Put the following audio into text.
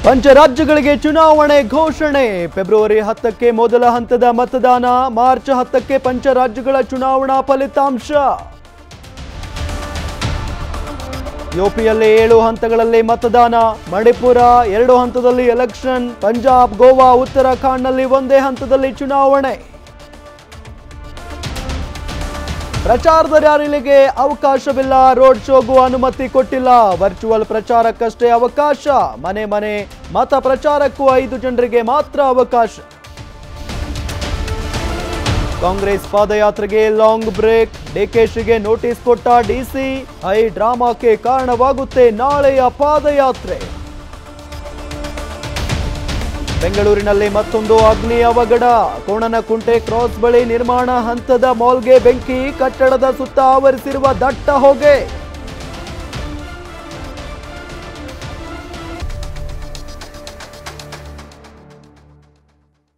ಪಂಚರಾಜ್ಯಗಳಿಗೆ ಚುನಾವಣೆ ಘೋಷಣೆ ಫೆಬ್ರವರಿ ಹತ್ತಕ್ಕೆ ಮೊದಲ ಹಂತದ ಮತದಾನ ಮಾರ್ಚ್ ಹತ್ತಕ್ಕೆ ಪಂಚರಾಜ್ಯಗಳ ಚುನಾವಣಾ ಫಲಿತಾಂಶ ಯುಪಿಯಲ್ಲಿ ಏಳು ಹಂತಗಳಲ್ಲಿ ಮತದಾನ ಮಣಿಪುರ ಎರಡು ಹಂತದಲ್ಲಿ ಎಲೆಕ್ಷನ್ ಪಂಜಾಬ್ ಗೋವಾ ಉತ್ತರಾಖಂಡ್ನಲ್ಲಿ ಒಂದೇ ಹಂತದಲ್ಲಿ ಚುನಾವಣೆ ಪ್ರಚಾರದ ರ್ಯಾಲಿಗೆ ಅವಕಾಶವಿಲ್ಲ ರೋಡ್ ಶೋಗೂ ಅನುಮತಿ ಕೊಟ್ಟಿಲ್ಲ ವರ್ಚುವಲ್ ಪ್ರಚಾರಕ್ಕಷ್ಟೇ ಅವಕಾಶ ಮನೆ ಮನೆ ಮತ ಪ್ರಚಾರಕ್ಕೂ ಐದು ಜನರಿಗೆ ಮಾತ್ರ ಅವಕಾಶ ಕಾಂಗ್ರೆಸ್ ಪಾದಯಾತ್ರೆಗೆ ಲಾಂಗ್ ಬ್ರೇಕ್ ಡಿಕೆಶಿಗೆ ನೋಟಿಸ್ ಕೊಟ್ಟ ಡಿಸಿ ಹೈ ಡ್ರಾಮಾಕ್ಕೆ ಕಾರಣವಾಗುತ್ತೆ ನಾಳೆಯ ಪಾದಯಾತ್ರೆ ಬೆಂಗಳೂರಿನಲ್ಲಿ ಮತ್ತೊಂದು ಅಗ್ನಿ ಅವಘಡ ಕೋಣನಕುಂಟೆ ಕ್ರಾಸ್ ಬಳಿ ನಿರ್ಮಾಣ ಹಂತದ ಮಾಲ್ಗೆ ಬೆಂಕಿ ಕಟ್ಟಡದ ಸುತ್ತ ಆವರಿಸಿರುವ ದಟ್ಟ ಹೊಗೆ